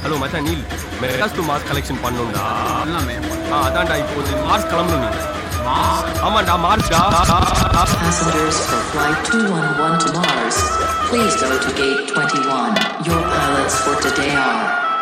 Hello மச்சான் Neel Madras to Mars collection பண்ணணும்டா எல்லாமே ஆ அதான்டா இப்போ வந்து மார்ஸ் கிளம்பணும் நீ ஆமாண்டா மார்ச்டா Passengers for Flight 211 to Mars, please go to Gate 21. Your pilots for today are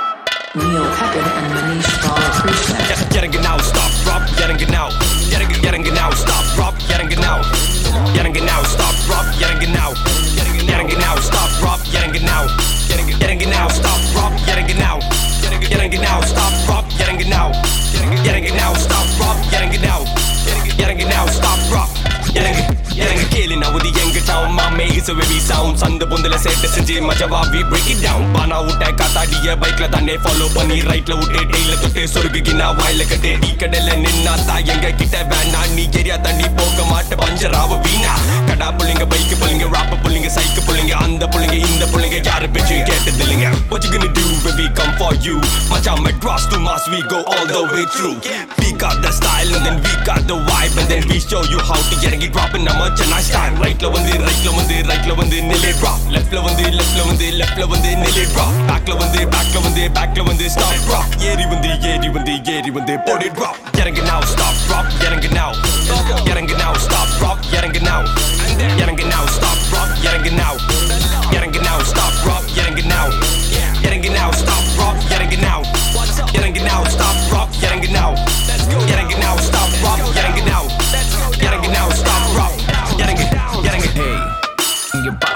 Neil Pepin and Manish Balakrishnan. இறங்கு now stop drop இறங்கு now இறங்கு இறங்கு now stop drop இறங்கு now இறங்கு now stop drop இறங்கு now இறங்கு இறங்கு now stop drop இறங்கு now இறங்கு இறங்கு now stop drop இறங்கு now இறங்கு இறங்கு now stop drop இறங்கு now இறங்கு இறங்கு now stop drop இறங்கு now இறங்கு இறங்கு now stop drop இறங்கு இறங்கு கேளு நவுதி எங்க டவுன் மாமே இஸ் a very sound சந்த பொந்துல சேட்ட செஞ்சு மஜவா we break it down பானா விட்ட காத்தாடிய பைக்ல தானே ஃபாலோ பண்ணி ரைட்ல விட்டு டெய்ல தொட்டு சொருகுகினா வாயில கட்டு டீ கடையில நின்னா தான் எங்க கிட்ட வேணா நீ ஏரியா தண்ணி போக மாட்ட பஞ்சராவ வீணா கடா புள்ளிங்க பைக்கு புள்ளிங்க ராப்ப புள்ளிங்க சைக்கு புள்ளிங்க அந்த புள்ளிங்க இந்த புள்ளிங்க யாரு பேச்சு கேட்டது இல்லைங்க what you gonna do when we come for you மச்சான் Madras to Mars we go all the way through we got the style and then we got the vibe and then we show you how to இறங்கி drop in நம்ம Chennai style ரைட்ல வந்து ரைட்ல வந்து ரைட்ல வந்து நிலை drop லெஃப்ட்ல வந்து லெஃப்ட்ல வந்து லெஃப்ட்ல வந்து நிலை drop பேக்ல வந்து பேக்ல வந்து பேக்ல வந்து stop drop ஏறி வந்து ஏறி வந்து ஏறி வந்து போடி drop இறங்கு now stop drop இறங்கு now இறங்கு now stop drop இறங்கு now இறங்கு now stop drop இறங்கு now இறங்கு now stop drop இறங்கு now இறங்கு now stop drop இறங்கு now இறங்கு now stop drop இறங்கு now இறங்கு now stop drop இறங்கு now இறங்கு now stop drop இறங்கு இறங்கு Hey, இங்க பா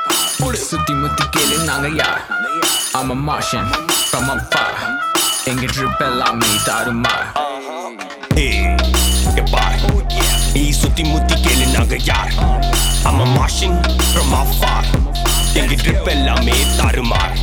சுத்தி முத்தி கேளு நாங்க யார் I'm a Martian from afar எங்க ட்ரிப் எல்லாமே தாறுமாறு Hey, goodbye. நீ சுத்தி முத்தி கேளு நாங்க யார் I'm a Martian from afar எங்க ட்ரிப் எல்லாமே தாறுமார்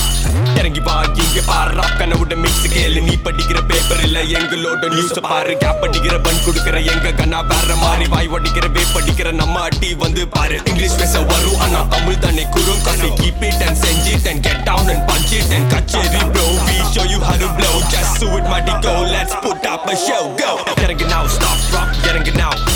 இறங்கி பா இங்க பாரு ராப் கனவுட மிக்ஸ் கேளு நீ படிக்கிற பேப்பர் இல்ல எங்களோட நியூஸ் பாரு கேப் படிக்கிற பன் கொடுக்கிற எங்க கண்ணா வேற மாதிரி வாய் வடிக்கிற வே படிக்கிற நம்ம அட்டி வந்து பாரு இங்கிலீஷ் பேச வரும் ஆனா தமிழ் தானே குறும் காசு கீப் இட் அண்ட் செஞ்சு it and get down and punch it and கச்சேரி bro we show you how to blow just do it mighty go let's put up a show go இறங்கு now stop drop இறங்கு now